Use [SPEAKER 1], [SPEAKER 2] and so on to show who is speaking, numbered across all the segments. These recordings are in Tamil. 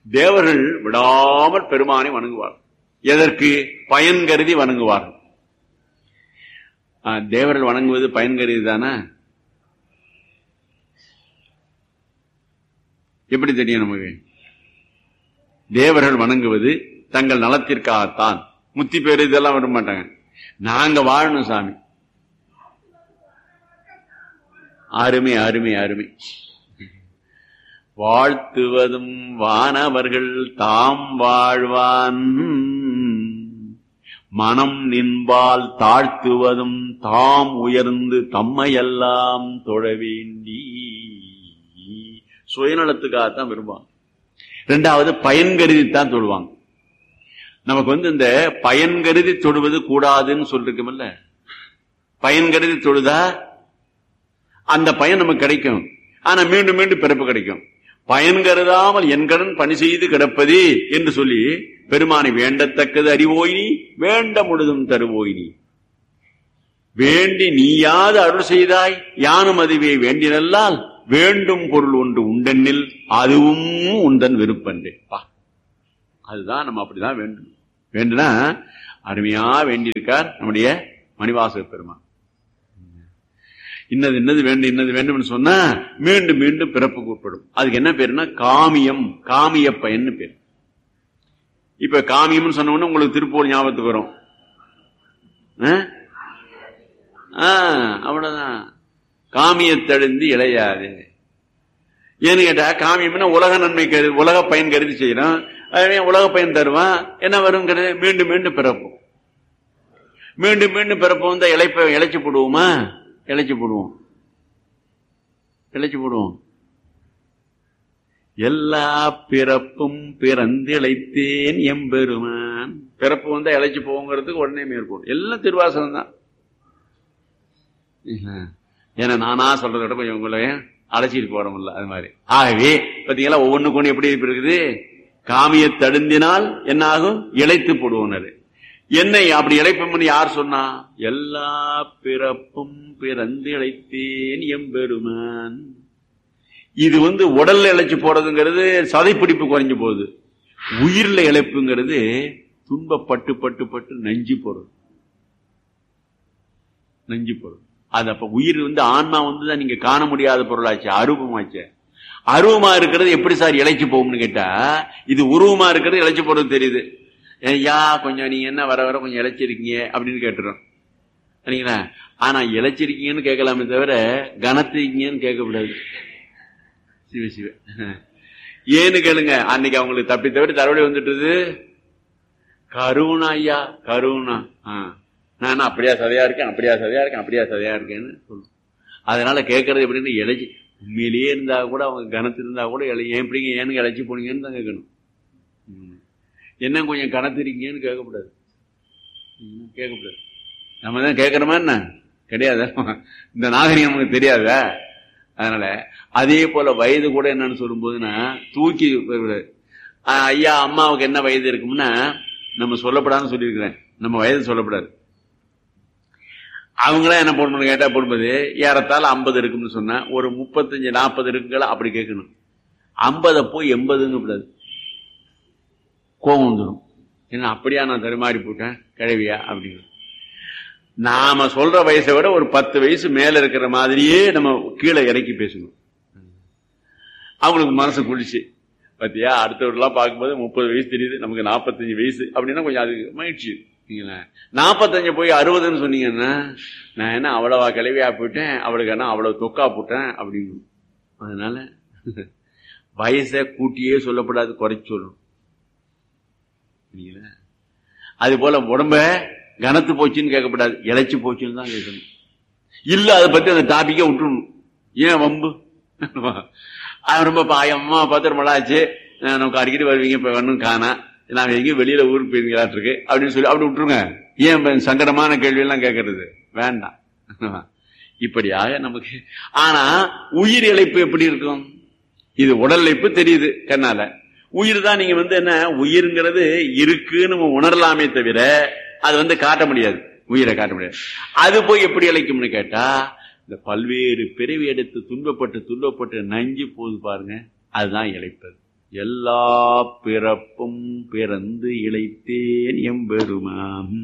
[SPEAKER 1] தேவர்கள் விடாமல் பெருமானை வணங்குவார் எதற்கு பயன் கருதி வணங்குவார்கள் ஆ, தேவர்கள் வணங்குவது பயன் கருதி தானே எப்படி தெரியும் நமக்கு தேவர்கள் வணங்குவது தங்கள் நலத்திற்காகத்தான் முத்தி பேர் இதெல்லாம் விட மாட்டாங்க நாங்க வாழணும் சாமி அருமை அருமை அருமை வாழ்த்துவதும் வானவர்கள் தாம் வாழ்வான் மனம் நின்பால் தாழ்த்துவதும் தாம் உயர்ந்து தம்மையெல்லாம் தொழ வேண்டி சுயநலத்துக்காகத்தான் விரும்புவாங்க ரெண்டாவது பயன் கருதித்தான் தொழுவாங்க நமக்கு வந்து இந்த பயன் கருதி தொழுவது கூடாதுன்னு சொல்லிருக்கோம்ல பயன் கருதி தொழுதா அந்த பயன் நமக்கு கிடைக்கும் ஆனா மீண்டும் மீண்டும் பிறப்பு கிடைக்கும் பயன் கருதாமல் என் கடன் பணி செய்து கிடப்பதே என்று சொல்லி பெருமானை வேண்டத்தக்கது அறிவோயினி வேண்ட முழுதும் தருவோயினி வேண்டி நீயாது அருள் செய்தாய் யானும் அதுவே வேண்டினல்லால் வேண்டும் பொருள் ஒன்று உண்டென்னில் அதுவும் உந்தன் விருப்பன்றே பா அதுதான் நம்ம அப்படிதான் வேண்டும் வேண்டுனா அருமையா வேண்டியிருக்கார் நம்முடைய மணிவாசக பெருமான் இன்னது இன்னது வேண்டும் இன்னது வேண்டும் சொன்னா மீண்டும் மீண்டும் பிறப்பு கூப்பிடும் அதுக்கு என்ன பேருன்னா காமியம் காமிய பயன்னு பேர் இப்ப காமியம்னு சொன்ன உடனே உங்களுக்கு திருப்பூர் ஞாபகத்துக்கு வரும் ஆ? ஆ, அவ்வளவுதான் காமியத்தழுந்து இளையாது ஏன்னு கேட்டா காமியம்னா உலக நன்மை கருதி உலக பயன் கருதி செய்யறோம் அவன் உலக பயன் தருவான் என்ன வருங்கிறது மீண்டும் மீண்டும் பிறப்போம் மீண்டும் மீண்டும் பிறப்போம் வந்து இழைப்ப இழைச்சி போடுவோமா இழைச்சி போடுவோம் இழைச்சி போடுவோம் எல்லா பிறப்பும் பிறந்திழைத்தேன் எம்பெருமான் பிறப்பு வந்தா இழைச்சி போங்கிறதுக்கு உடனே மேற்கொள்ளும் எல்லாம் திருவாசகம் தான் ஏன்னா நானா சொல்றத விட கொஞ்சம் உங்களை அழைச்சிட்டு போட முடியல அது மாதிரி ஆகவே பாத்தீங்களா ஒவ்வொன்றுக்கு ஒண்ணு எப்படி இருக்குது காமிய தடுந்தினால் என்ன ஆகும் இழைத்து போடுவோம் என்னை அப்படி இழைப்போம்னு யார் சொன்னா எல்லா பிறப்பும் பிறந்து இழைத்தேன் எம்பெருமான் இது வந்து உடல்ல இழைச்சு போறதுங்கிறது சதைப்பிடிப்பு குறைஞ்சு போகுது உயிர்ல இழைப்புங்கிறது துன்பப்பட்டு பட்டு பட்டு நஞ்சு போறது நஞ்சு போறது அது அப்ப உயிர் வந்து ஆன்மா வந்து தான் நீங்க காண முடியாத பொருளாச்சு அரூபமாச்சு அருவமா இருக்கிறது எப்படி சார் இழைச்சு போகும்னு கேட்டா இது உருவமா இருக்கிறது இழைச்சு போறது தெரியுது ஐயா கொஞ்சம் நீங்க என்ன வர வர கொஞ்சம் இழைச்சிருக்கீங்க அப்படின்னு கேட்டுறோம் சரிங்களா ஆனா இழைச்சிருக்கீங்கன்னு கேட்கலாமே தவிர கனத்திருக்கீங்கன்னு கேட்கக்கூடாது சிவ சிவ ஏன்னு கேளுங்க அன்னைக்கு அவங்களுக்கு தப்பி தவிர தரவழி வந்துட்டுது கருணா ஐயா கருணா ஆஹ் நான் அப்படியா சதையா இருக்கேன் அப்படியா சதையா இருக்கேன் அப்படியா சதையா இருக்கேன்னு சொல்லும் அதனால கேட்கறது எப்படின்னு இழைச்சி உண்மையிலேயே இருந்தா கூட அவங்க கனத்து இருந்தா கூட இலை ஏன் எப்படிங்க ஏன்னு இழைச்சி போனீங்கன்னு தான் கேட்கணும் ம். என்ன கொஞ்சம் கனத்திருக்கீங்கன்னு கேட்கக்கூடாது ம், கேட்கக்கூடாது நம்ம தான் கேட்கறோமா என்ன கிடையாது இந்த நாகரிகம் நமக்கு தெரியாதா அதனால அதே போல வயது கூட என்னன்னு சொல்லும்போதுன்னா தூக்கி ஆஹ், ஐயா அம்மாவுக்கு என்ன வயது இருக்கும்னா நம்ம சொல்லப்படாதுன்னு சொல்லியிருக்கிறேன் நம்ம வயது சொல்லப்படாது அவங்களாம் என்ன பண்ணணும் கேட்டா போடும்போது ஏறத்தாழ ஐம்பது இருக்குன்னு சொன்னா ஒரு முப்பத்தஞ்சு நாற்பது இருக்குங்களா அப்படி கேட்கணும் ஐம்பதை போய் எண்பதுங்க கூடாது கோபம் வந்துடும் என்ன அப்படியா நான் தருமாறி போட்டேன் கிழவியா அப்படின்னு நாம சொல்ற வயசை விட ஒரு பத்து வயசு மேல இருக்கிற மாதிரியே நம்ம கீழே இறக்கி பேசணும் அவங்களுக்கு மனசு குளிச்சு பத்தியா அடுத்தவர்கள்லாம் பார்க்கும்போது முப்பது வயசு தெரியுது நமக்கு நாற்பத்தஞ்சு வயசு அப்படின்னா கொஞ்சம் அது மகிழ்ச்சி சரிங்களா? நாற்பத்தஞ்சு போய் அறுபதுன்னு சொன்னீங்கன்னா நான் என்ன அவ்வளவா கிளவியா போயிட்டேன் அவளுக்கு என்ன அவ்வளவு தொக்கா போட்டேன் அப்படின்னு அதனால வயசை கூட்டியே சொல்லப்படாது குறைச்சு சொல்லணும் சரிங்களா? அது போல உடம்ப கனத்து போச்சுன்னு கேட்கக்கூடாது இழைச்சு போச்சுன்னு தான் கேட்கணும் இல்ல அதை பத்தி அந்த டாபிக்கே விட்டுணும் ஏன் வம்பு அது ரொம்ப பாயம் அம்மா பார்த்து ரொம்ப நாள் ஆச்சு அஹ் நமக்கு அடிக்கடி வருவீங்க இப்ப ஒன்றும் காணா நான் எங்கேயும் வெளியில ஊருக்கு போயிருங்களாட்டு இருக்கு அப்படின்னு சொல்லி அப்படி விட்டுருங்க ஏன் இப்ப சங்கடமான கேள்வி எல்லாம் கேட்கறது வேண்டாம் இப்படியாக நமக்கு ஆனா உயிர் இழைப்பு எப்படி இருக்கும் இது உடல் இழைப்பு தெரியுது கண்ணால உயிர் தான் நீங்க வந்து என்ன உயிர்ங்கிறது இருக்குன்னு நம்ம உணரலாமே தவிர அது வந்து காட்ட முடியாது உயிரை காட்ட முடியாது அது போய் எப்படி இழைக்கும்னு கேட்டா இந்த பல்வேறு பிறவி எடுத்து துன்பப்பட்டு துன்பப்பட்டு நஞ்சு போகுது பாருங்க அதுதான் இழைப்பது எல்லா பிறப்பும் பிறந்து இழைத்தேன் எம்பெருமாம்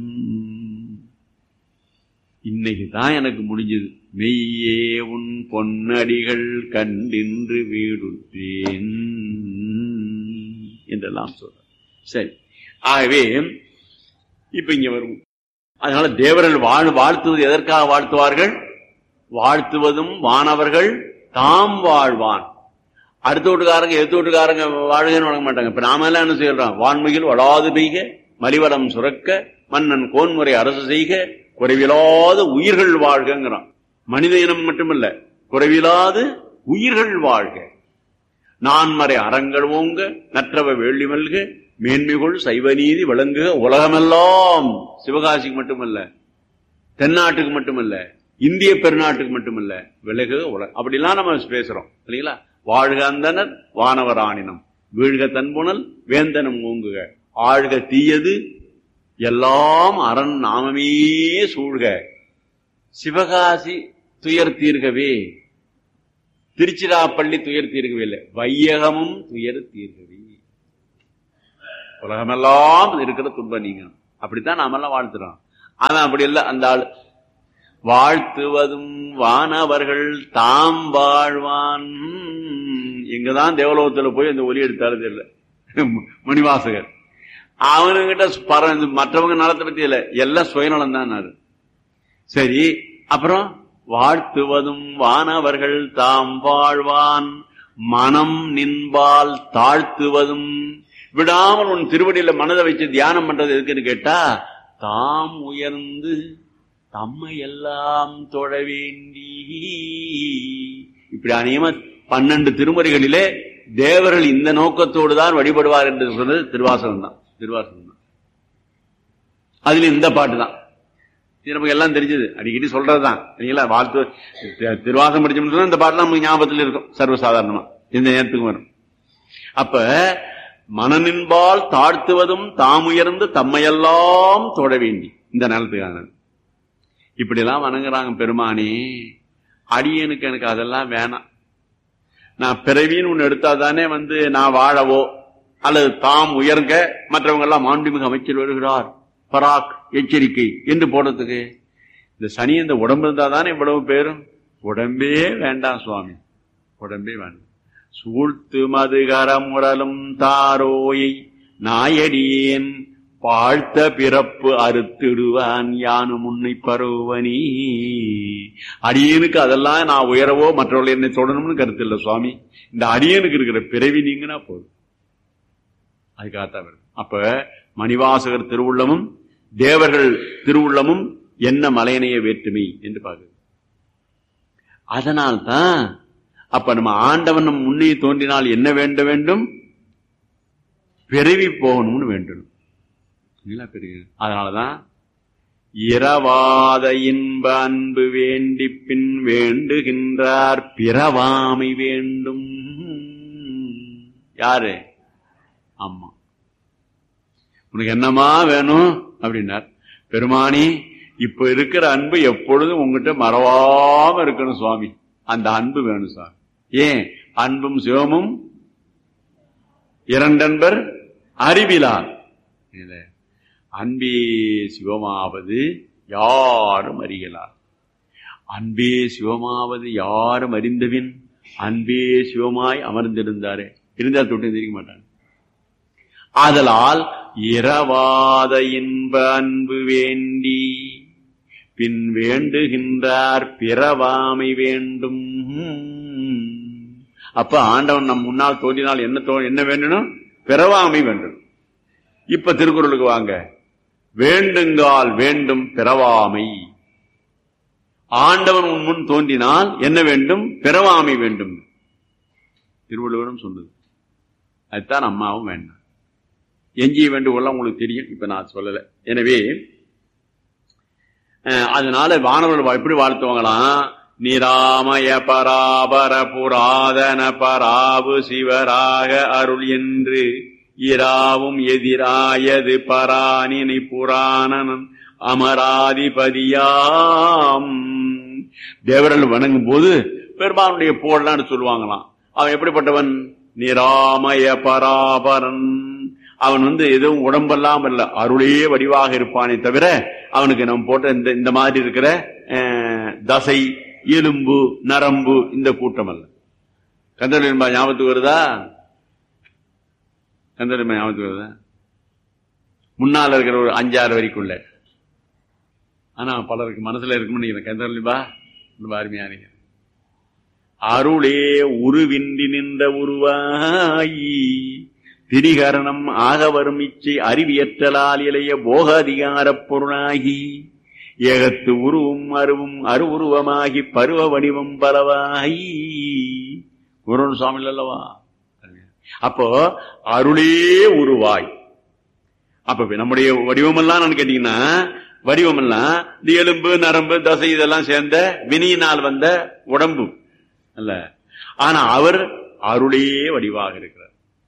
[SPEAKER 1] இன்னைக்கு தான் எனக்கு முடிஞ்சது மெய்யே உன் பொன்னடிகள் கண்டின்று வீடுற்றேன் என்றெல்லாம் சொல்ற சரி ஆகவே இப்ப இங்க வரும் அதனால தேவர்கள் வாழ் வாழ்த்துவது எதற்காக வாழ்த்துவார்கள் வாழ்த்துவதும் வானவர்கள் தாம் வாழ்வான் அடுத்த வீட்டுக்காரங்க எதிர்த்து வீட்டுக்காரங்க வாழ்கன்னு வழங்க மாட்டாங்க இப்ப நாம எல்லாம் என்ன செய்யறோம் வான்மையில் வளாது பெய்க மலிவளம் சுரக்க மன்னன் கோன்முறை அரசு செய்க குறைவிலாத உயிர்கள் வாழ்கங்கிறான் மனித இனம் மட்டுமல்ல குறைவிலாது உயிர்கள் வாழ்க நான்மறை அறங்கள் ஓங்க நற்றவ வேள்வி மல்க மேன்மைகள் சைவ நீதி விளங்குக உலகமெல்லாம் சிவகாசிக்கு மட்டுமல்ல தென்னாட்டுக்கு மட்டுமல்ல இந்திய பெருநாட்டுக்கு மட்டுமல்ல விலகு உலக அப்படிலாம் நம்ம பேசுறோம் இல்லைங்களா வாழ்க அந்தனர் வானவராணினம் வீழ்க தன்புணல் வேந்தனம் ஓங்குக ஆழ்க தீயது எல்லாம் அரண் நாமமே சூழ்க சிவகாசி துயர் தீர்கவே திருச்சிராப்பள்ளி துயர் தீர்க்கவே இல்லை வையகமும் துயர் தீர்க்கவே உலகமெல்லாம் இருக்கிற துன்பம் நீங்க அப்படித்தான் நாமெல்லாம் வாழ்த்துறோம் ஆனா அப்படி இல்லை அந்த ஆள் வாழ்த்துவதும் வானவர்கள் தாம் வாழ்வான் இங்கதான் தேவலோகத்துல போய் அந்த ஒலி எடுத்தாலும் தெரியல மணிவாசகர் அவனுங்கிட்ட பர மற்றவங்க நலத்தை பத்தி இல்ல எல்லாம் சுயநலம் தான் சரி அப்புறம் வாழ்த்துவதும் வானவர்கள் தாம் வாழ்வான் மனம் நின்பால் தாழ்த்துவதும் விடாமல் உன் திருவடியில மனதை வச்சு தியானம் பண்றது எதுக்குன்னு கேட்டா தாம் உயர்ந்து தம்மை எல்லாம் தொழ வேண்டி இப்படி அநேகமா பன்னெண்டு திருமுறைகளிலே தேவர்கள் இந்த நோக்கத்தோடு தான் வழிபடுவார் என்று சொன்னது திருவாசகம் தான் திருவாசகம் தான் அதுல இந்த பாட்டு தான் இது நமக்கு எல்லாம் தெரிஞ்சது அடிக்கடி சொல்றதுதான் சரிங்களா வாழ்த்து திருவாசம் படிச்சோம்னு இந்த பாட்டுலாம் நமக்கு ஞாபகத்தில் இருக்கும் சர்வசாதாரணமா இந்த நேரத்துக்கு வரும் அப்ப மனநின்பால் தாழ்த்துவதும் தாம் உயர்ந்து தம்மையெல்லாம் தொட வேண்டி இந்த நேரத்துக்கான இப்படி எல்லாம் வணங்குறாங்க பெருமானே அடியனுக்கு எனக்கு அதெல்லாம் வேணாம் நான் பிறவின்னு ஒண்ணு எடுத்தா தானே வந்து நான் வாழவோ அல்லது தாம் உயர்ங்க மற்றவங்க எல்லாம் மாண்புமிகு அமைச்சர் வருகிறார் பராக் எச்சரிக்கை என்று போடுறதுக்கு இந்த சனி இந்த உடம்பு இருந்தா தானே இவ்வளவு பேரும் உடம்பே வேண்டாம் சுவாமி உடம்பே வேண்டாம் சூழ்த்து மதுகரமுரலும் தாரோயை நாயடியேன் வாழ்த்த பிறப்பு அறுத்திடுவான் யானு முன்னை பருவனி அடியனுக்கு அதெல்லாம் நான் உயரவோ மற்றவர்கள் என்னை தொடணும்னு கருத்து இல்லை சுவாமி இந்த அடியனுக்கு இருக்கிற பிறவி நீங்கன்னா போதும் அதுக்காகத்தான் வருது அப்ப மணிவாசகர் திருவுள்ளமும் தேவர்கள் திருவுள்ளமும் என்ன மலையனைய வேற்றுமை என்று பார்க்குது அதனால்தான் அப்ப நம்ம ஆண்டவன் நம் முன்னே தோன்றினால் என்ன வேண்ட வேண்டும் பிறவி போகணும்னு வேண்டும் அதனாலதான் இரவாத இன்ப அன்பு வேண்டி பின் வேண்டுகின்றார் பிறவாமை வேண்டும் யாரு ஆமா உனக்கு என்னமா வேணும் அப்படின்னார் பெருமானி இப்ப இருக்கிற அன்பு எப்பொழுதும் உங்ககிட்ட மறவாம இருக்கணும் சுவாமி அந்த அன்பு வேணும் சார் ஏன் அன்பும் சிவமும் இரண்டன்பர் அறிவிலார் அன்பே சிவமாவது யாரும் அறியலார் அன்பே சிவமாவது யாரும் அறிந்தவின் அன்பே சிவமாய் அமர்ந்திருந்தாரே இருந்தால் தொட்டு தெரிவிக்க மாட்டாங்க ஆதலால் இரவாத இன்ப அன்பு வேண்டி பின் வேண்டுகின்றார் பிறவாமை வேண்டும் அப்ப ஆண்டவன் நம் முன்னால் தோன்றினால் என்ன தோ என்ன வேண்டணும் பிறவாமை வேண்டும் இப்ப திருக்குறளுக்கு வாங்க வேண்டுங்கால் வேண்டும் பிறவாமை ஆண்டவன் உன் முன் தோன்றினால் என்ன வேண்டும் பிறவாமை வேண்டும் திருவள்ளுவரும் சொன்னது அதுதான் அம்மாவும் வேண்டாம் எஞ்சிய வேண்டுகோள் உங்களுக்கு தெரியும் இப்ப நான் சொல்லல எனவே அதனால வானவர்கள் எப்படி வாழ்த்துவாங்களாம் நிராமய பராபர புராதன பராவு சிவராக அருள் என்று இராவும் எதிராயது பராணினை புராணனன் அமராதிபதியாம் தேவர்கள் வணங்கும் போது பெருமானுடைய போடலான்னு சொல்லுவாங்களாம் அவன் எப்படிப்பட்டவன் நிராமய பராபரன் அவன் வந்து எதுவும் உடம்பெல்லாம் இல்ல அருளே வடிவாக இருப்பானே தவிர அவனுக்கு நம்ம போட்ட இந்த இந்த மாதிரி இருக்கிற அஹ், தசை எலும்பு நரம்பு இந்த கூட்டம் அல்ல கந்தர்வன்பா ஞாபகத்துக்கு வருதா கந்தர்வன்பா ஞாபகத்துக்கு வருதா முன்னால இருக்கிற ஒரு அஞ்சாறு வரைக்குள்ள ஆனா பலருக்கு மனசுல இருக்கும்னு நினைக்கிறேன் கந்தர்வன்பா ரொம்ப அருமையா நினைக்கிறேன் அருளே உருவின்றி நின்ற உருவாயி திரிகரணம் ஆக வரும் இச்சை அறிவியற்றலால் இளைய போக அதிகாரப் பொருளாகி ஏகத்து உருவும் அருவும் அருவுருவமாகி பருவ வடிவம் பலவாகி குருன் சுவாமி அல்லவா அப்போ அருளே உருவாய் அப்ப நம்முடைய வடிவமெல்லாம் நான் கேட்டீங்கன்னா வடிவமெல்லாம் இந்த எலும்பு நரம்பு தசை இதெல்லாம் சேர்ந்த வினியினால் வந்த உடம்பு அல்ல ஆனா அவர் அருளே வடிவாக இருக்கிறார்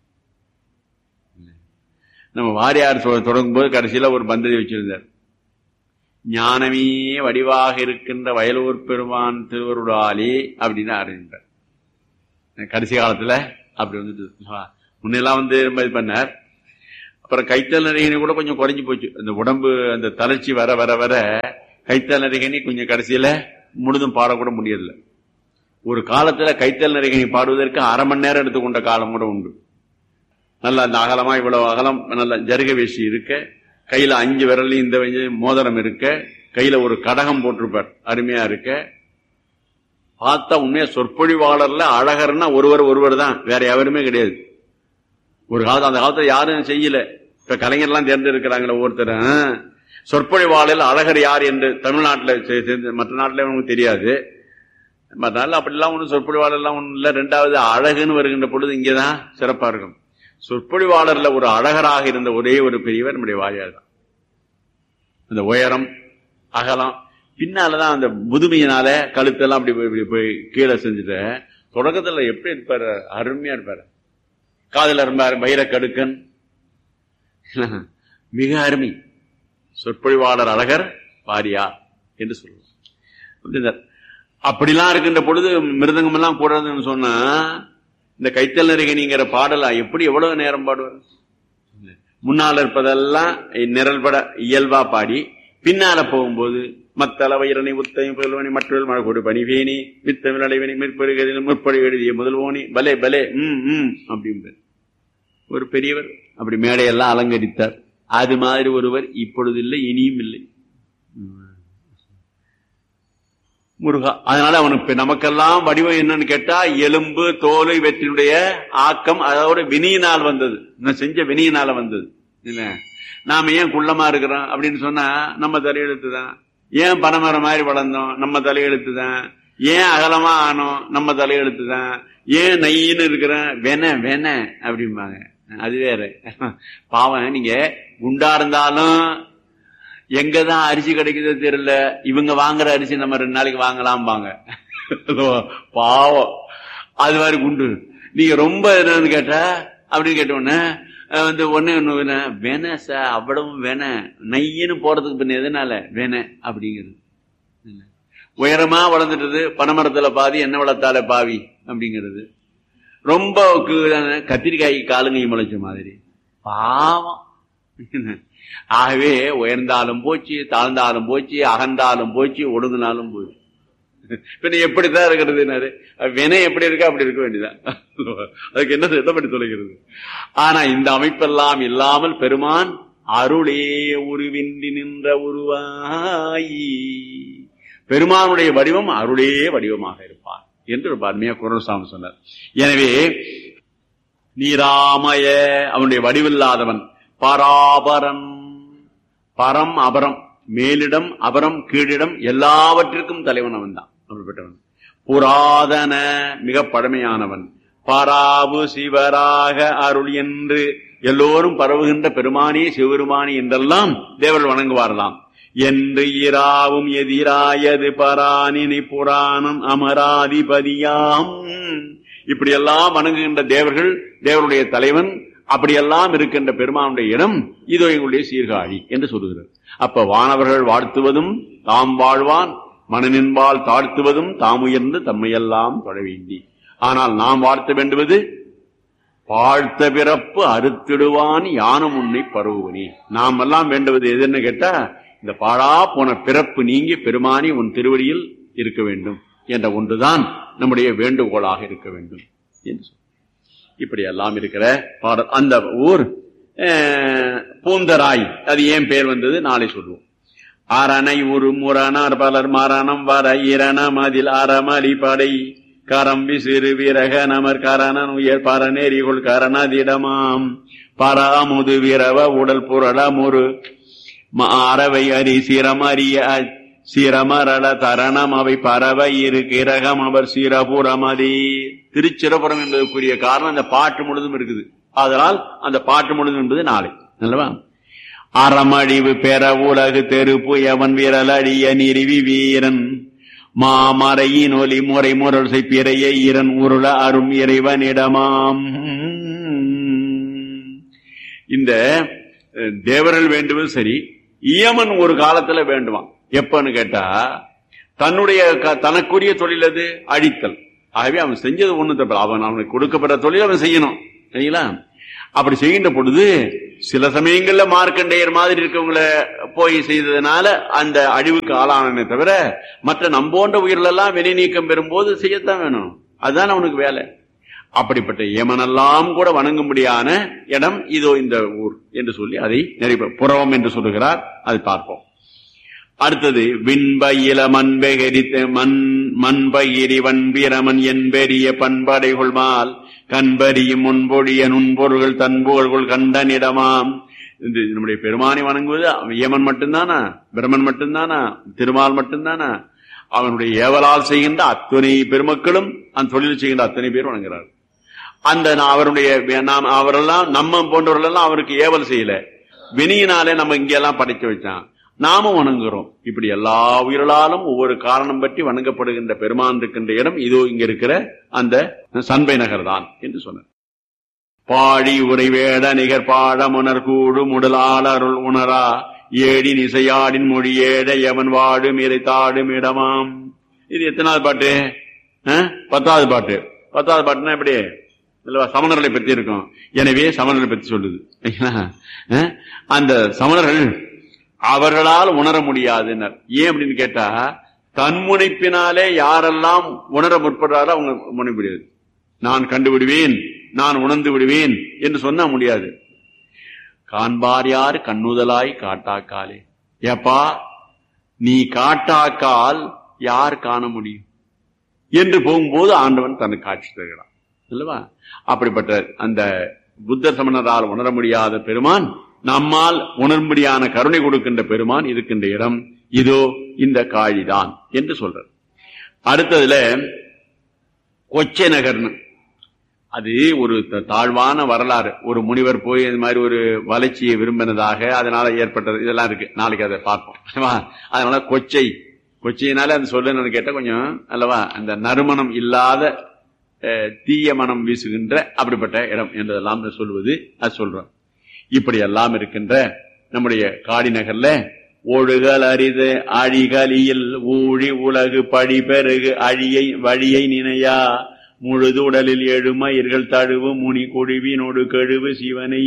[SPEAKER 1] நம்ம வாரியார் சொ- தொடங்கும் போது கடைசியில ஒரு பந்ததி வச்சிருந்தார் ஞானமே வடிவாக இருக்கின்ற வயலூர் பெருமான் திருவருளாலே அப்படின்னு அறிந்தார் கடைசி காலத்துல அப்படி வந்துட்டு முன்னெல்லாம் வந்து ரொம்ப இது பண்ணார் அப்புறம் கைத்தல் நடிகனை கூட கொஞ்சம் குறைஞ்சு போச்சு அந்த உடம்பு அந்த தளர்ச்சி வர வர வர கைத்தல் நடிகனை கொஞ்சம் கடைசியில முழுதும் பாடக்கூட முடியல ஒரு காலத்துல கைத்தல் நடிகனை பாடுவதற்கு அரை மணி நேரம் எடுத்துக்கொண்ட காலம் கூட உண்டு நல்ல அந்த அகலமா இவ்வளவு அகலம் நல்ல ஜருக வேஷ்டி இருக்க கையில அஞ்சு விரல்லையும் இந்த வஞ்ச மோதிரம் இருக்க கையில ஒரு கடகம் போட்டிருப்பார் அருமையா இருக்க பார்த்தா உண்மையா சொற்பொழிவாளர்ல அழகர்னா ஒருவர் ஒருவர் தான் வேற எவருமே கிடையாது ஒரு காலத்து அந்த காலத்துல யாரும் செய்யல இப்ப கலைஞர்லாம் தேர்ந்தெடுக்கிறாங்களே ஒவ்வொருத்தரும் சொற்பொழிவாளர் அழகர் யார் என்று தமிழ்நாட்டுல செ- செ- மற்ற நாட்டுல நமக்கு தெரியாது மற்ற நாட்டுல அப்படிலாம் ஒன்றும் சொற்பொழிவாளர் எல்லாம் ஒன்றும் இல்லை ரெண்டாவது அழகுன்னு வருகின்ற பொழுது இங்கதான் சிறப்பா இருக்கும் சொற்பொழிவாளர்ல ஒரு அழகராக இருந்த ஒரே ஒரு பெரியவர் நம்முடைய வாரியார் தான் அந்த உயரம் அகலம் பின்னாலதான் அந்த முதுமையினால கழுத்தெல்லாம் அப்படி போய் இப்படி போய் கீழே செஞ்சுட்டு தொடக்கத்துல எப்படி இருப்பாரு அருமையா இருப்பாரு காதல இருந்தார் வைர கடுக்கன் மிக அருமை சொற்பொழிவாளர் அழகர் வாரியார் என்று சொல்லுவார் புரியுதா? அப்படிலாம் இருக்கின்ற பொழுது மிருதங்கம் எல்லாம் கூடாதுன்னு சொன்னா இந்த கைத்தல் நரிகனிங்கிற பாடலா எப்படி எவ்வளவு நேரம் பாடுவார் முன்னால் இருப்பதெல்லாம் நிரல்பட இயல்பா பாடி பின்னால போகும்போது மத்தளவை இரணி உத்தையும் புதல்வனி மற்றொரு மழை பணிவேணி மித்தமிழ் அடைவனி மிற்படுகளில் முற்படி எழுதிய முதல்வோனி பலே பலே ம் ம் அப்படிம்பார் ஒரு பெரியவர் அப்படி மேடையெல்லாம் அலங்கரித்தார் அது மாதிரி ஒருவர் இப்பொழுது இல்லை இனியும் இல்லை முருகா அதனால அவனுக்கு நமக்கெல்லாம் வடிவம் என்னன்னு கேட்டா எலும்பு தோல் இவற்றினுடைய ஆக்கம் அதோட வினியினால் வந்தது இன்னும் செஞ்ச வினியினால வந்தது இல்ல நாம ஏன் குள்ளமா இருக்கிறோம் அப்படின்னு சொன்னா நம்ம தலையெழுத்து தான் ஏன் பனைமரம் மாதிரி வளர்ந்தோம் நம்ம தலையெழுத்து தான் ஏன் அகலமா ஆனோம் நம்ம தலையெழுத்து தான் ஏன் நையின்னு இருக்கிறேன் வென வென அப்படிம்பாங்க அது வேற பாவம் நீங்க குண்டா இருந்தாலும் எங்கதான் அரிசி கிடைக்குதோ தெரியல இவங்க வாங்குற அரிசி நம்ம ரெண்டு நாளைக்கு வாங்கலாம்பாங்க பாவம் அது மாதிரி குண்டு நீங்க ரொம்ப என்னன்னு கேட்டா அப்படின்னு கேட்ட உடனே அஹ் வந்து ஒண்ணு ஒண்ணு வேண சார் அவ்வளவு வேண நையின்னு போறதுக்கு பின்ன எதனால வேண அப்படிங்கிறது உயரமா வளர்ந்துட்டது பனைமரத்துல பாதி என்ன வளர்த்தால பாவி அப்படிங்கிறது ரொம்ப கீழான கத்திரிக்காய் காலுங்கை முளைச்ச மாதிரி பாவம் ஆகவே உயர்ந்தாலும் போச்சு தாழ்ந்தாலும் போச்சு அகன்றாலும் போச்சு ஒடுங்கினாலும் போச்சு பின்ன எப்படித்தான் இருக்கிறது வினை எப்படி இருக்கா அப்படி இருக்க வேண்டியதான் அதுக்கு என்ன என்ன பண்ணி தொலைகிறது ஆனா இந்த அமைப்பெல்லாம் இல்லாமல் பெருமான் அருளே உருவின்றி நின்ற உருவாயி பெருமானுடைய வடிவம் அருளே வடிவமாக இருப்பான் என்று ஒரு அருமையா குரல்சாமி சொன்னார் எனவே நீராமய அவனுடைய வடிவில்லாதவன் பராபரன் பரம் அபரம் மேலிடம் அபரம் கீழிடம் எல்லாவற்றிற்கும் தலைவன் அவன் தான் அப்படிப்பட்டவன் புராதன மிக பழமையானவன் பராவு சிவராக அருள் என்று எல்லோரும் பரவுகின்ற பெருமானி சிவபெருமானி என்றெல்லாம் தேவர்கள் வணங்குவாரலாம் என்று இராவும் எதிராயது பராணினி புராணம் அமராதிபதியாம் இப்படியெல்லாம் வணங்குகின்ற தேவர்கள் தேவருடைய தலைவன் அப்படியெல்லாம் இருக்கின்ற பெருமானுடைய இடம் இதோ எங்களுடைய சீர்காழி என்று சொல்லுகிறார் அப்ப வானவர்கள் வாழ்த்துவதும் தாம் வாழ்வான் மனநின்பால் தாழ்த்துவதும் தாம் உயர்ந்து தம்மையெல்லாம் தொழ வேண்டி ஆனால் நாம் வாழ்த்த வேண்டுவது வாழ்த்த பிறப்பு அறுத்திடுவான் யானும் உன்னை பருவனி நாம் எல்லாம் வேண்டுவது எதுன்னு கேட்டா இந்த பாழா போன பிறப்பு நீங்கி பெருமானி உன் திருவடியில் இருக்க வேண்டும் என்ற ஒன்றுதான் நம்முடைய வேண்டுகோளாக இருக்க வேண்டும் என்று சொல். இப்படி எல்லாம் இருக்கிற பாடல் அந்த ஊர் அஹ், பூந்தராய் அது ஏன் பேர் வந்தது நாளை சொல்லுவோம் அரணை ஒரு முரணார் பலர் மரணம் வர இரணம் அதில் அறமலி படை கரம் விசிறு விரக நமர் கரணன் உயர் பரநெறிகுள் கரணதிடமாம் பராமுது விரவ உடல் புரள முரு அறவை அரி சிரம் அறிய சிரமரள தரணம் அவை பறவ இரு கிரகம் அவர் சிரபுரமதி திருச்சிரபுரம் என்பதற்குரிய காரணம் அந்த பாட்டு முழுதும் இருக்குது அதனால் அந்த பாட்டு முழுதும் என்பது நாளை அல்லவா அறமழிவு பெற உலகு தெருப்பு எவன் விரல் அடிய நிறுவி வீரன் மாமறையின் ஒலி முறை முரல் பிறைய ஈரன் உருள அரும் இறைவனிடமாம் இந்த அஹ், தேவர்கள் வேண்டுவது சரி இயமன் ஒரு காலத்துல வேண்டுவான் எப்பன்னு கேட்டா தன்னுடைய க- தனக்குரிய தொழில் அது அழித்தல் ஆகவே அவன் செஞ்சது ஒண்ணு தப்பு அவன் அவனுக்கு கொடுக்கப்பட்ட தொழில் அவன் செய்யணும் சரிங்களா அப்படி செய்கின்ற பொழுது சில சமயங்கள்ல மார்க்கண்டேயர் மாதிரி இருக்கவங்கள போய் செய்ததுனால அந்த அழிவுக்கு ஆளானே தவிர மற்ற நம்போன்ற உயிரிலெல்லாம் வினை நீக்கம் பெறும்போது செய்யத்தான் வேணும் அதுதான் அவனுக்கு வேலை அப்படிப்பட்ட யமனெல்லாம் கூட வணங்கும்படியான இடம் இதோ இந்த ஊர் என்று சொல்லி அதை நிறைவு புறவம் என்று சொல்லுகிறார் அதை பார்ப்போம் அடுத்தது விண்பயில மண்பெகரித்த மண் மண்பயிரி வன்பிரமன் என்பெரிய பண்படை கொள்மால் கண்பரியும் முன்பொழிய நுண்பொருள்கள் தன்புகழ்கள் கண்டனிடமாம் இது நம்முடைய பெருமானை வணங்குவது யமன் மட்டும்தானா பிரமன் மட்டும்தானா திருமால் மட்டும்தானா அவனுடைய ஏவலால் செய்கின்ற அத்தனை பெருமக்களும் அந்த தொழில் செய்கின்ற அத்தனை பேர் வணங்குகிறார் அந்த நா- அவருடைய வே- நாம் அவரெல்லாம் நம்ம போன்றவர்கள் எல்லாம் அவருக்கு ஏவல் செய்யல வினியினாலே நம்ம இங்கெல்லாம் படைக்க வச்சான் நாமும் வணங்குகிறோம் இப்படி எல்லா உயிர்களாலும் ஒவ்வொரு காரணம் பற்றி வணங்கப்படுகின்ற பெருமான் இருக்கின்ற இடம் இதோ இங்க இருக்கிற அந்த சண்பை நகர் தான் என்று சொன்னார் பாடி உரைவேட நிகர் பாடமுனர் கூடு முடலால் அருள் உணரா ஏடி நிசையாடின் மொழி ஏட எவன் வாடும் இறை தாடும் இடமாம் இது எத்தனாவது பாட்டு ஆ? பத்தாவது பாட்டு பத்தாவது பாட்டுனா எப்படி இல்லவா சமணர்களை பத்தி இருக்கும் எனவே சமணர்களை பத்தி சொல்லுது சரிங்களா? ஆ? அந்த சமணர்கள் அவர்களால் உணர முடியாதுன்னர் ஏன் அப்படின்னு கேட்டா தன்முனைப்பினாலே யாரெல்லாம் உணர முற்படுறாரோ அவங்க முனை முடியாது நான் கண்டுவிடுவேன் நான் உணர்ந்து விடுவேன் என்று சொன்னா முடியாது காண்பார் யார் கண்ணுதலாய் காட்டாக்காலே ஏப்பா நீ காட்டாக்கால் யார் காண முடியும் என்று போகும்போது ஆண்டவன் தனக்கு காட்சி தருகிறான் அல்லவா அப்படிப்பட்ட அந்த புத்த சமணரால் உணர முடியாத பெருமான் நம்மால் உணர்முடியான கருணை கொடுக்கின்ற பெருமான் இருக்கின்ற இடம் இதோ இந்த காழிதான் என்று சொல்றார் அடுத்ததுல கொச்சை நகர்னு அது ஒரு த- தாழ்வான வரலாறு ஒரு முனிவர் போய் இந்த மாதிரி ஒரு வளர்ச்சியை விரும்பினதாக அதனால ஏற்பட்டது இதெல்லாம் இருக்கு நாளைக்கு அதை பார்ப்போம் அல்லவா? அதனால கொச்சை கொச்சையினால அந்த சொல்லுன்னு கேட்டா கொஞ்சம் அல்லவா அந்த நறுமணம் இல்லாத அஹ், தீய மனம் வீசுகின்ற அப்படிப்பட்ட இடம் என்றதெல்லாம் சொல்வது அது சொல்றோம் இப்படி எல்லாம் இருக்கின்ற நம்முடைய காடி நகர்ல ஒழுகல் அரிது அழிகலியில் ஊழி உலகு படி பெருகு அழியை வழியை நினையா முழுது உடலில் எழுமயிர்கள் தழுவு முனி கொழுவினோடு கழுவு சிவனை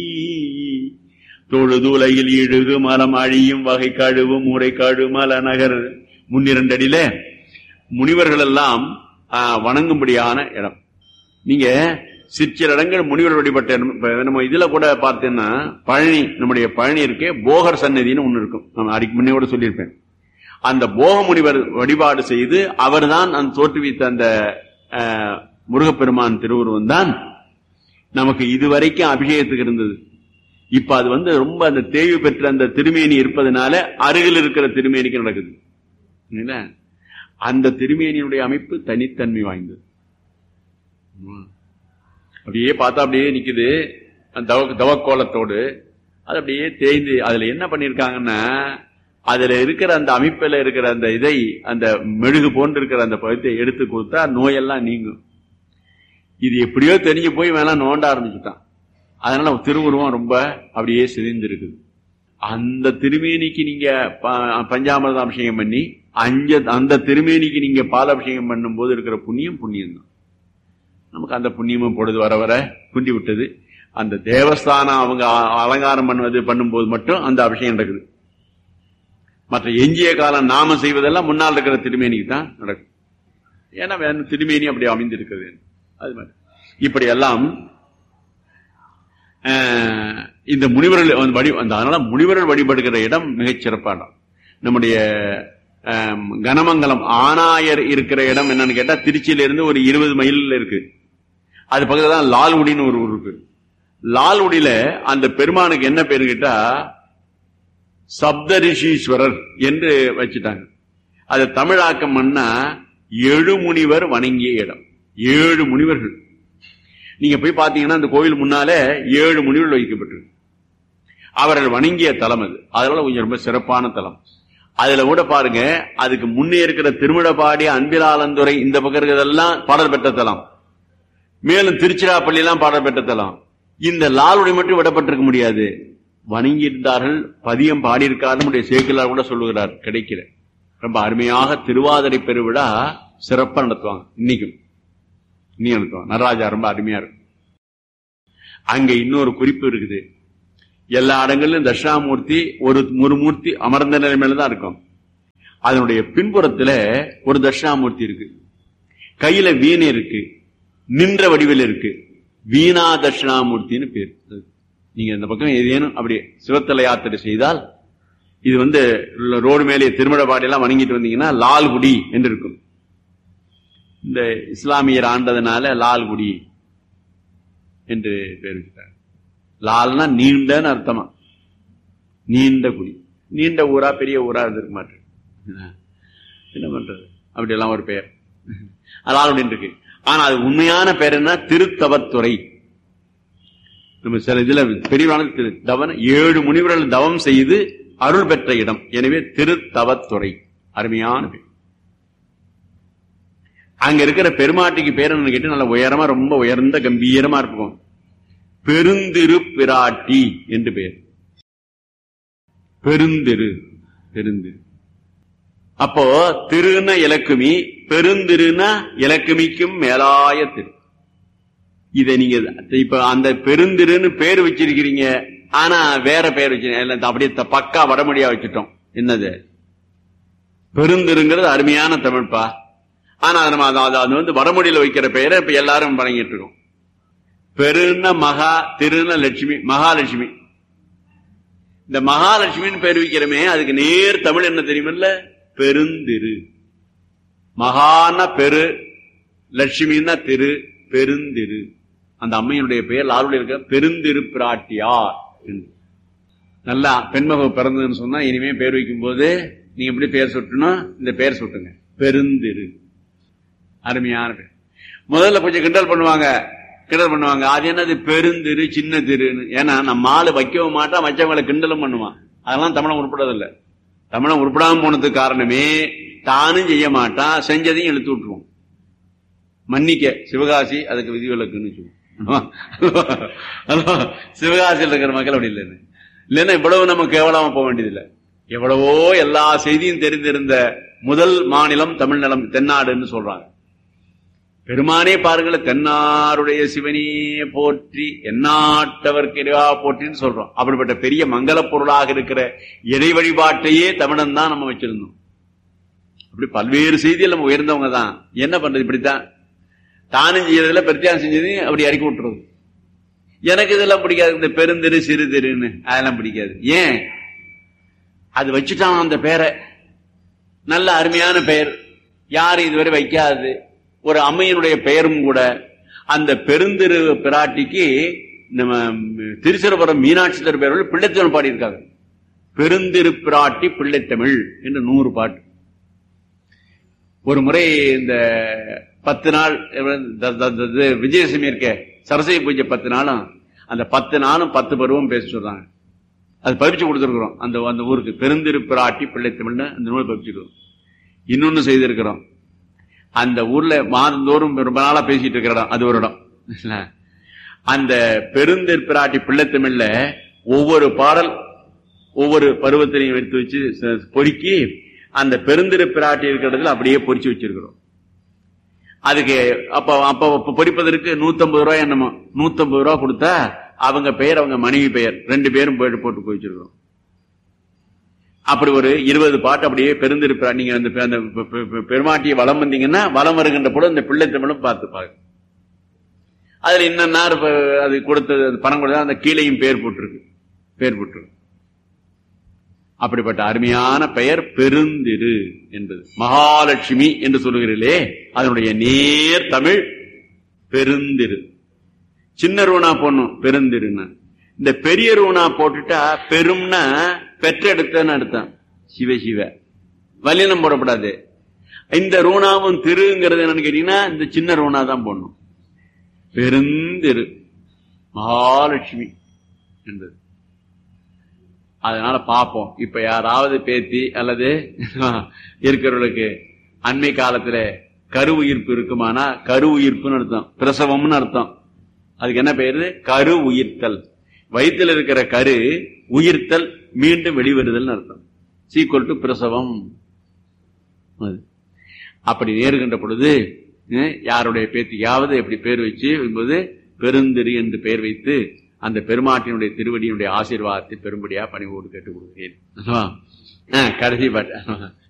[SPEAKER 1] தொழுது உலகில் இழுகு மலம் அழியும் வகை கழுவு முறை கழுமல நகர் முன்னிரண்டடியில முனிவர்கள் எல்லாம் ஆஹ், வணங்கும்படியான இடம் நீங்க சிற்சில இடங்கள் முனிவர் வழிபட்ட இடம். இப்ப நம்ம இதுல கூட பார்த்தீங்கன்னா பழனி நம்முடைய பழனி இருக்கே போகர் சன்னதின்னு ஒண்ணு இருக்கும் நான் அடிக்கு முன்னையோட சொல்லியிருப்பேன் அந்த போக முனிவர் வழிபாடு செய்து அவர்தான் அந்த தோற்றுவித்த அந்த ஆஹ், முருகப்பெருமான் திருவுருவம் தான் நமக்கு இதுவரைக்கும் அபிஷேகத்துக்கு இருந்தது இப்ப அது வந்து ரொம்ப அந்த தேய்வு பெற்ற அந்த திருமேனி இருப்பதனால அருகில் இருக்கிற திருமேனிக்கு நடக்குது இல்ல? அந்த திருமேனியினுடைய அமைப்பு தனித்தன்மை வாய்ந்தது ம். அப்படியே பார்த்தா அப்படியே நிக்குது அந்த தவ தவக்கோலத்தோடு அது அப்படியே தேய்ந்து அதுல என்ன பண்ணிருக்காங்கன்னா அதுல இருக்கிற அந்த அமைப்புல இருக்கிற அந்த இதை அந்த மெழுகு போன்று இருக்கிற அந்த பழத்தை எடுத்து கொடுத்தா நோயெல்லாம் நீங்கும் இது எப்படியோ தெரிஞ்சு போய் வேணா நோண்ட ஆரம்பிச்சுட்டான் அதனால திருவுருவம் ரொம்ப அப்படியே சிதைந்து இருக்குது அந்த திருமேனிக்கு நீங்க ப- பஞ்சாமிர்த அபிஷேகம் பண்ணி அஞ்ச அந்த திருமேனிக்கு நீங்க பால் அபிஷேகம் பண்ணும் போது இருக்கிற புண்ணியம் புண்ணியம் தான் நமக்கு அந்த புண்ணியமும் பொழுது வர வர குண்டி விட்டது அந்த தேவஸ்தானம் அவங்க அ- அலங்காரம் பண்ணுவது பண்ணும்போது மட்டும் அந்த அபிஷேகம் நடக்குது மற்ற எஞ்சிய காலம் நாம செய்வதெல்லாம் முன்னால் இருக்கிற திருமேனிக்கு தான் நடக்கும் ஏன்னா வேணும் திருமேனி அப்படி அமைந்திருக்கிறது அது மாதிரி இப்படி எல்லாம் அஹ், இந்த முனிவர்கள் வந்து வழி அந்த அதனால முனிவர்கள் வழிபடுகிற இடம் மிகச் சிறப்பான இடம். நம்முடைய அஹ், கனமங்கலம் ஆனாயர் இருக்கிற இடம் என்னன்னு கேட்டா திருச்சியில இருந்து ஒரு இருபது மைல் இருக்கு அது பக்கத்துல தான் லால்குடின்னு ஒரு ஊர் இருக்கு லால்குடியில அந்த பெருமானுக்கு என்ன பேரு கேட்டா சப்தரிஷீஸ்வரர் என்று வச்சுட்டாங்க அது தமிழாக்கம் பண்ணா ஏழு முனிவர் வணங்கிய இடம் ஏழு முனிவர்கள் நீங்க போய் பாத்தீங்கன்னா அந்த கோவில் முன்னாலே ஏழு முனிவர்கள் வைக்கப்பட்டிருக்கு அவர்கள் வணங்கிய தலம் அது அதனால கொஞ்சம் ரொம்ப சிறப்பான தலம் அதுல கூட பாருங்க அதுக்கு முன்னே இருக்கிற திருமிழப்பாடி அன்பிலாலந்துறை இந்த பக்கம் இருக்கிறதெல்லாம் பாடல் பெற்ற தலம் மேலும் திருச்சிராப்பள்ளி எல்லாம் பாடல் பெற்ற தலம் இந்த லாலுடைய மட்டும் விடப்பட்டிருக்க முடியாது வணங்கியிருந்தார்கள் பதியம் பாடியிருக்காரு நம்முடைய சேக்கிலார் கூட சொல்லுகிறார் கிடைக்கல ரொம்ப அருமையாக திருவாதிரை பெருவிழா சிறப்பா நடத்துவாங்க இன்னைக்கும் இன்னைக்கு நடத்துவாங்க நடராஜா ரொம்ப அருமையா இருக்கும் அங்க இன்னொரு குறிப்பு இருக்குது எல்லா இடங்களிலும் தட்சிணாமூர்த்தி ஒரு ஒரு மூர்த்தி அமர்ந்த நிலைமையில தான் இருக்கும் அதனுடைய பின்புறத்துல ஒரு தட்சிணாமூர்த்தி இருக்கு கையில வீணை இருக்கு நின்ற வடிவில் இருக்கு வீணா தட்சிணாமூர்த்தின்னு பேர் நீங்க இந்த பக்கம் ஏதேனும் அப்படி சிவத்தலை யாத்திரை செய்தால் இது வந்து ரோடு மேலே திருமணப்பாடி எல்லாம் வணங்கிட்டு வந்தீங்கன்னா லால்குடி என்று இருக்கும் இந்த இஸ்லாமியர் ஆண்டதுனால லால்குடி என்று பேர் வச்சுட்டாங்க லால்னா நீண்டன்னு அர்த்தமா நீண்ட குடி நீண்ட ஊரா பெரிய ஊரா இருந்திருக்க மாட்டேன் என்ன பண்றது அப்படி எல்லாம் ஒரு பெயர் லால்குடின்னு இருக்கு ஆனா அது உண்மையான பேர் என்ன திருத்தவத்துறை நம்ம சில இதுல பெரியவான திரு தவன ஏழு முனிவர்கள் தவம் செய்து அருள் பெற்ற இடம் எனவே திருத்தவத்துறை அருமையான பேர் அங்க இருக்கிற பெருமாட்டிக்கு பேர் என்ன கேட்டு நல்ல உயரமா ரொம்ப உயர்ந்த கம்பீரமா இருக்கும் பெருந்திரு பிராட்டி என்று பெயர் பெருந்திரு பெருந்திரு அப்போ திருன இலக்குமி பெருந்திருனா இலக்குமிக்கும் மேலாய திரு இதை நீங்க இப்ப அந்த பெருந்திருன்னு பேர் வச்சிருக்கிறீங்க ஆனா வேற பேர் வச்சிருக்கீங்க அப்படியே த- பக்கா வடமொழியா வச்சுட்டோம் என்னது பெருந்திருங்கிறது அருமையான தமிழ்ப்பா ஆனா அது நம்ம அது- அது- அது வந்து வடமொழியில வைக்கிற பெயரை இப்ப எல்லாரும் வழங்கிட்டு இருக்கோம் பெருன மகா திருன லட்சுமி மகாலட்சுமி இந்த மகாலட்சுமின்னு பேர் வைக்கிறோமே அதுக்கு நேர் தமிழ் என்ன தெரியுமில்ல பெருந்திரு மகான பெரு லட்சுமின்னா திரு பெருந்திரு அந்த அம்மையினுடைய பெயர் லாலுடைய இருக்க பெருந்திரு பிராட்டியார் என்று. நல்லா பெண்மக பிறந்ததுன்னு சொன்னா இனிமே பேர் வைக்கும் போது நீங்க எப்படி பேர் சுட்டணும் இந்த பேர் சுட்டுங்க பெருந்திரு அருமையான பேர் முதல்ல கொஞ்சம் கிண்டல் பண்ணுவாங்க கிண்டல் பண்ணுவாங்க அது என்னது பெருந்திரு சின்ன திருன்னு ஏன்னா நம்ம ஆளு வைக்கவும் மாட்டான் வச்சவங்களை கிண்டலும் பண்ணுவான் அதெல்லாம் தமிழன் உருப்படதில்லை தமிழன் உருப்படாம போனதுக்கு காரணமே தானும் செய்ய மாட்டான் செஞ்சதையும் இழுத்து விட்டுருவோம் மன்னிக்க சிவகாசி அதுக்கு விதிவிலக்குன்னு சொல்லுவோம் ஹலோ சிவகாசியில் இருக்கிற மக்கள் அப்படி இல்லைன்னு இல்லைன்னா இவ்வளவு நம்ம கேவலமா போக வேண்டியதில்லை எவ்வளவோ எல்லா செய்தியும் தெரிந்திருந்த முதல் மாநிலம் தமிழ்நிலம் தென்னாடுன்னு சொல்றாங்க பெருமானே பாருங்களேன் தென்னாருடைய சிவனே போற்றி எந்நாட்டவர்க்கு இறைவா போற்றின்னு சொல்றோம் அப்படிப்பட்ட பெரிய மங்கள பொருளாக இருக்கிற இறை வழிபாட்டையே தமிழன் தான் நம்ம வச்சிருந்தோம் அப்படி பல்வேறு செய்தியில் நம்ம உயர்ந்தவங்க தான் என்ன பண்றது இப்படித்தான் தானும் செய்யறதுல பிரத்தியாகம் செஞ்சதையும் அப்படி இறக்கி விட்டுறது எனக்கு இதெல்லாம் பிடிக்காது இந்த பெருந்திரு சிறு தெருன்னு அதெல்லாம் பிடிக்காது ஏன் அது வச்சுட்டான் அந்த பேரை நல்ல அருமையான பெயர் யாரும் இதுவரை வைக்காது ஒரு அம்மையினுடைய பெயரும் கூட அந்த பெருந்திரு பிராட்டிக்கு நம்ம திருச்சிரபுரம் மீனாட்சி பெயர்கள் பிள்ளைத்தமிழ் பாடியிருக்காங்க பெருந்திரு பிராட்டி பிள்ளைத்தமிழ் என்று நூறு பாட்டு ஒரு முறை இந்த பத்து நாள் த- த- த- இது விஜயதசமி இருக்க சரஸ்வதி பூஜை பத்து நாளும் அந்த பத்து நாளும் பத்து பருவம் பேச சொல்றாங்க அது பதிச்சு கொடுத்துருக்குறோம் அந்த அந்த ஊருக்கு பெருந்திரு பிராட்டி பிள்ளைத்தமிழ்னு அந்த நூலை பதிச்சுக்கிறோம் இன்னொன்னு செய்திருக்கிறோம் அந்த ஊர்ல மாதந்தோறும் ரொம்ப நாளா பேசிட்டு இருக்கிற இடம் அது ஒரு இடம் இல்ல? அந்த பெருந்திரு பிராட்டி பிள்ளைத்தமிழ்ல ஒவ்வொரு பாடல் ஒவ்வொரு பருவத்திலையும் எடுத்து வச்சு ச- பொறுக்கி அந்த பெருந்திரு பிராட்டி இருக்கிற இடத்துல அப்படியே பொறிச்சு வச்சிருக்கிறோம் அதுக்கு அப்ப அப்ப பொறிப்பதற்கு நூத்தம்பது ரூபாய் என்னமோ நூத்தம்பது ரூபாய் கொடுத்தா அவங்க பெயர் அவங்க மனைவி பெயர் ரெண்டு பேரும் போயிட்டு போட்டு போயிச்சிருக்கோம் அப்படி ஒரு இருபது பாட்டு அப்படியே பெருந்திருப்பார் நீங்க அந்த அந்த பெருமாட்டியை வளம் வந்தீங்கன்னா வளம் வருகின்ற பொழுது அந்த பிள்ளை தமிழும் பார்த்து பாருங்க அதுல என்னன்னா அது கொடுத்தது பணம் கொடுத்தா அந்த கீழையும் பேர் போட்டிருக்கு பேர் போட்டிருக்கு அப்படிப்பட்ட அருமையான பெயர் பெருந்திரு என்பது மகாலட்சுமி என்று சொல்லுகிறீர்களே அதனுடைய நேர் தமிழ் பெருந்திரு சின்ன ரூணா போடணும் பெருந்திருன்னு இந்த பெரிய ரூணா போட்டுட்டா பெரும்னா பெற்றெடுத்தன்னு அர்த்தம் சிவ சிவ வல்லினம் போடக்கூடாது இந்த ரூணாவும் திருங்கிறது என்னன்னு கேட்டீங்கன்னா இந்த சின்ன ரூணா தான் போடணும் பெருந்திரு மகாலட்சுமி என்பது அதனால பார்ப்போம் இப்ப யாராவது பேத்தி அல்லது இருக்கிறவர்களுக்கு அண்மை காலத்துல கரு உயிர்ப்பு இருக்குமானா கரு உயிர்ப்புன்னு அர்த்தம் பிரசவம்னு அர்த்தம் அதுக்கு என்ன பெயரு கரு உயிர்த்தல் வயிற்றில் இருக்கிற கரு உயிர்த்தல் மீண்டும் வெளிவருதல் அர்த்தம் சீக்குவல் டு பிரசவம் அப்படி நேருகின்ற பொழுது யாருடைய பேத்தியாவது எப்படி பேர் வச்சு என்பது பெருந்திரு என்று பெயர் வைத்து அந்த பெருமாட்டினுடைய திருவடியினுடைய ஆசீர்வாதத்தை பெரும்படியா பணிவோடு கேட்டுக் கொடுக்கிறேன் கடைசி பாட்டு